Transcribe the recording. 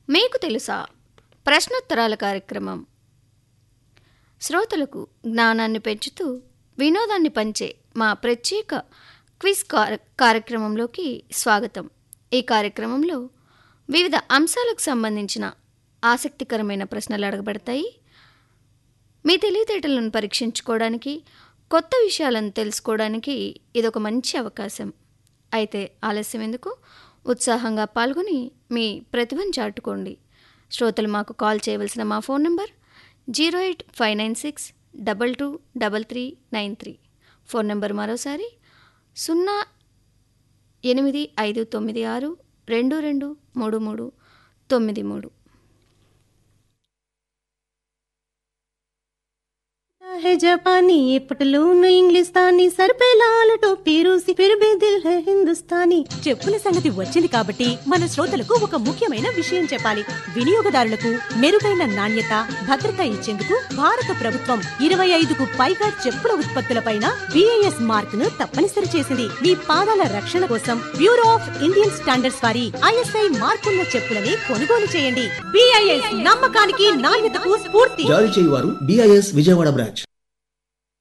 మీకు తెలుసా ప్రశ్నోత్తరాల కార్యక్రమం శ్రోతలకు జ్ఞానాన్ని పెంచుతూ వినోదాన్ని పంచే మా ప్రత్యేక క్విజ్ కార్ కార్యక్రమంలోకి స్వాగతం ఈ కార్యక్రమంలో వివిధ అంశాలకు సంబంధించిన ఆసక్తికరమైన ప్రశ్నలు అడగబడతాయి మీ తెలివితేటలను పరీక్షించుకోవడానికి కొత్త విషయాలను తెలుసుకోవడానికి ఇదొక మంచి అవకాశం అయితే ఆలస్యం ఎందుకు ఉత్సాహంగా పాల్గొని మీ ప్రతిభను చాటుకోండి శ్రోతలు మాకు కాల్ చేయవలసిన మా phone number zero eight five nine six double two double three nine three phone number మరోసారి సున్నా ఎనిమిది ఐదు తొమ్మిది ఆరు రెండు రెండు మూడు మూడు తొమ్మిది మూడు है जापानी ये पटलून इंग्लिस्तानी सर पे लाल टोपी रूसी फिर भी दिल है हिंदुस्तानी చెప్పుల సంగతి వచ్చింది కాబట్టి మన శ్రోతలకు ఒక ముఖ్యమైన విషయం చెప్పాలి వినియోగదారులకు మెరుగైన నాణ్యత భద్రత ఇచ్చేందుకు భారత ప్రభుత్వం ఇరవై ఐదుకు పైగా చెప్పుల ఉత్పత్తులపైన బిఐఎస్ మార్క్ ను తప్పనిసరి చేసింది మీ పాదాల రక్షణ కోసం బ్యూరో ఆఫ్ ఇండియన్ స్టాండర్డ్స్ వారి ఐఎస్ఐ మార్కున్న చెప్పులని కొనుగోలు చేయండి బిఐఎస్ నమ్మకానికి నాణ్యతకు స్ఫూర్తి జారీ చేయువారు డిఐఎస్ విజయవాడ బ్రాంచ్